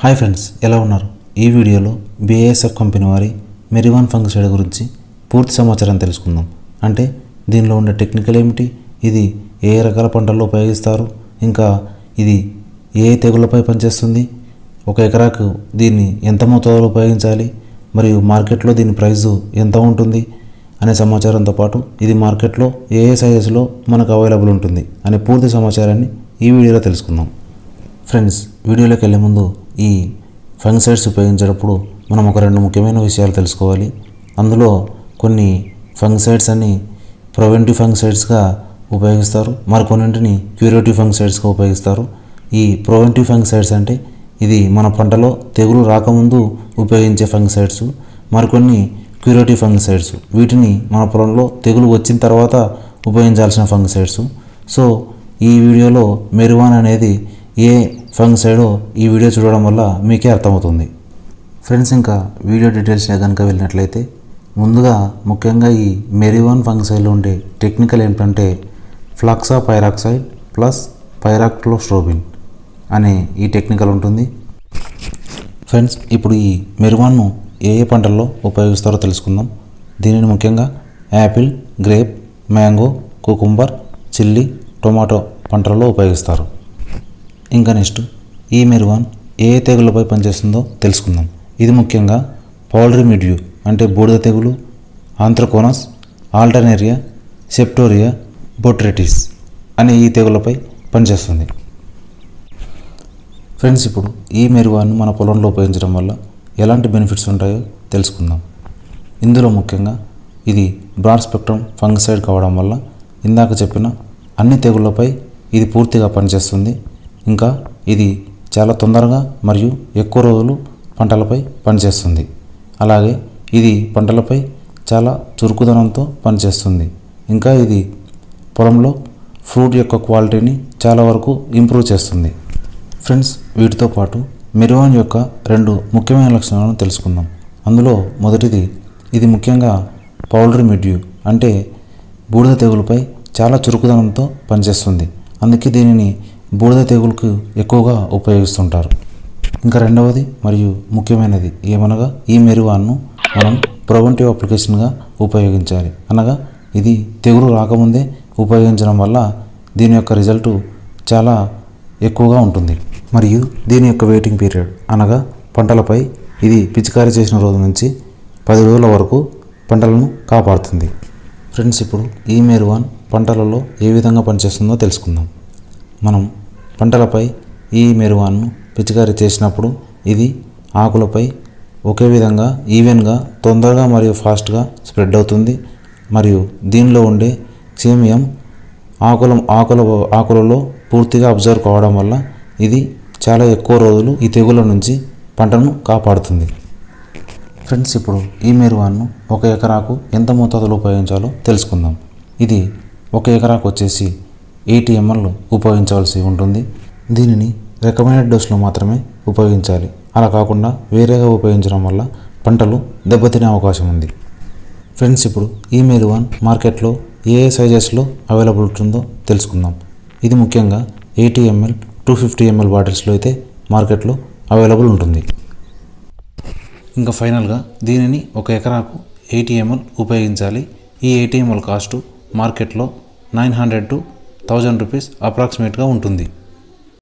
hi friends ఎలా ఉన్నారు ఈ వీడియోలో బిఏఎస్ఎఫ్ కంపెనీ వారి మెరివాన్ ఫంగిసైడ్ గురించి పూర్తి సమాచారం తెలుసుకుందాం అంటే దీనిలో ఉండే టెక్నికల్ ఏమిటి ఇది ఏ రకాల పంటల్లో ఉపయోగిస్తారు ఇంకా ఇది ఏ తెగుళ్ళపై పనిచేస్తుంది ఒక ఎకరాకు దీన్ని ఎంత మోతాదులో ఉపయోగించాలి మరియు మార్కెట్లో దీని ప్రైజు ఎంత ఉంటుంది అనే సమాచారంతో పాటు ఇది మార్కెట్లో ఏ ఏ సైజెస్లో మనకు అవైలబుల్ ఉంటుంది అనే పూర్తి సమాచారాన్ని ఈ వీడియోలో తెలుసుకుందాం ఫ్రెండ్స్ వీడియోలోకి వెళ్ళే ముందు ఈ ఫంగిసైడ్స్ ఉపయోగించేటప్పుడు మనం ఒక రెండు ముఖ్యమైన విషయాలు తెలుసుకోవాలి అందులో కొన్ని ఫంగిసైడ్స్ అని ప్రివెంటివ్ ఫంగిసైడ్స్గా ఉపయోగిస్తారు మరికొన్నింటిని క్యూరేటివ్ ఫంగిసైడ్స్గా ఉపయోగిస్తారు ఈ ప్రివెంటివ్ ఫంగిసైడ్స్ అంటే ఇది మన పంటలో తెగులు రాకముందు ఉపయోగించే ఫంగిసైడ్స్ మరికొన్ని క్యూరేటివ్ ఫంగిసైడ్స్ వీటిని మన పొలంలో తెగులు వచ్చిన తర్వాత ఉపయోగించాల్సిన ఫంగిసైడ్స్ సో ఈ వీడియోలో మెరువాన్ అనేది ఏ ఫంగిసైడో ఈ వీడియో చూడడం వల్ల మీకే అర్థమవుతుంది ఫ్రెండ్స్ ఇంకా వీడియో డీటెయిల్స్ కనుక వెళ్ళినట్లయితే ముందుగా ముఖ్యంగా ఈ మెరివాన్ ఫంగిసైడ్లో ఉండే టెక్నికల్ ఏంటంటే ఫ్లాక్సా పైరాక్సైడ్ ప్లస్ పైరాక్లోస్ట్రోబిన్ అనే ఈ టెక్నికల్ ఉంటుంది ఫ్రెండ్స్ ఇప్పుడు ఈ మెరువాన్ను ఏ ఏ పంటల్లో ఉపయోగిస్తారో తెలుసుకుందాం దీనిని ముఖ్యంగా apple grape mango cucumber chilli tomato పంటలలో ఉపయోగిస్తారు ఇంకా నెక్స్ట్ ఈ మెరువాన్ ఏ ఏ తెగులపై పనిచేస్తుందో తెలుసుకుందాం ఇది ముఖ్యంగా పౌల్ట్రీ మిడ్యూ అంటే బూడిద తెగులు ఆంథ్రకోనస్ ఆల్టర్నేరియా సెప్టోరియా బొట్రెటిస్ అనే ఈ తెగులపై పనిచేస్తుంది ఫ్రెండ్స్ ఇప్పుడు ఈ మెరువాన్ని మన పొలంలో ఉపయోగించడం వల్ల ఎలాంటి బెనిఫిట్స్ ఉంటాయో తెలుసుకుందాం ఇందులో ముఖ్యంగా ఇది బ్రాడ్ స్పెక్ట్రమ్ ఫంగిసైడ్ కావడం వల్ల ఇందాక చెప్పిన అన్ని తెగుళ్ళపై ఇది పూర్తిగా పనిచేస్తుంది ఇంకా ఇది చాలా తొందరగా మరియు ఎక్కువ రోజులు పంటలపై పనిచేస్తుంది అలాగే ఇది పంటలపై చాలా చురుకుదనంతో పనిచేస్తుంది ఇంకా ఇది పొలంలో ఫ్రూట్ యొక్క క్వాలిటీని చాలా వరకు ఇంప్రూవ్ చేస్తుంది ఫ్రెండ్స్ వీటితో పాటు మెరువాన్ యొక్క రెండు ముఖ్యమైన లక్షణాలను తెలుసుకుందాం అందులో మొదటిది ఇది ముఖ్యంగా పౌల్ట్రీ మిడ్యూ అంటే బూడిద తెగులుపై చాలా చురుకుదనంతో పనిచేస్తుంది అందుకే దీనిని బూడిద తెగులుకు ఎక్కువగా ఉపయోగిస్తుంటారు ఇంకా రెండవది మరియు ముఖ్యమైనది ఏమనగా ఈ మెరువాన్ను మనం ప్రివెంటివ్ అప్లికేషన్గా ఉపయోగించాలి అనగా ఇది తెగులు రాకముందే ఉపయోగించడం వల్ల దీని యొక్క రిజల్ట్ చాలా ఎక్కువగా ఉంటుంది మరియు దీని యొక్క వెయిటింగ్ పీరియడ్ అనగా పంటలపై ఇది పిచికారీ చేసిన రోజు నుంచి పది రోజుల వరకు పంటలను కాపాడుతుంది ఫ్రెండ్స్ ఇప్పుడు ఈ మెరువాన్ పంటలలో ఏ విధంగా పనిచేస్తుందో తెలుసుకుందాం మనం పంటలపై ఈ మెరువాన్ను పిచికారీ చేసినప్పుడు ఇది ఆకులపై ఒకే విధంగా ఈవెన్గా తొందరగా మరియు ఫాస్ట్గా స్ప్రెడ్ అవుతుంది మరియు దీనిలో ఉండే సేమియం ఆకుల ఆకుల ఆకులలో పూర్తిగా అబ్జర్వ్ కావడం వల్ల ఇది చాలా ఎక్కువ రోజులు ఈ తెగుల నుంచి పంటను కాపాడుతుంది ఫ్రెండ్స్ ఇప్పుడు ఈ మెరువాన్ను ఒక ఎకరాకు ఎంత మోతాదులో ఉపయోగించాలో తెలుసుకుందాం ఇది ఒక ఎకరాకు వచ్చేసి ఎయిటీ ఎంఎల్ ఉపయోగించవలసి ఉంటుంది దీనిని రికమెండెడ్ డోస్లో మాత్రమే ఉపయోగించాలి అలా కాకుండా వేరేగా ఉపయోగించడం వల్ల పంటలు దెబ్బతినే అవకాశం ఉంది ఫ్రెండ్స్ ఇప్పుడు ఈ మెరువాన్ మార్కెట్లో ఏ ఏ సైజెస్లో అవైలబుల్ ఉంటుందో తెలుసుకుందాం ఇది ముఖ్యంగా eighty ML two fifty ML బాటిల్స్లో అయితే మార్కెట్లో అవైలబుల్ ఉంటుంది ఇంకా ఫైనల్గా దీనిని ఒక ఎకరాకు ఎయిటీ ఎంఎల్ ఉపయోగించాలి ఈ ఎయిటీ ఎంఎల్ కాస్ట్ మార్కెట్లో nine hundred to thousand rupees అప్రాక్సిమేట్గా ఉంటుంది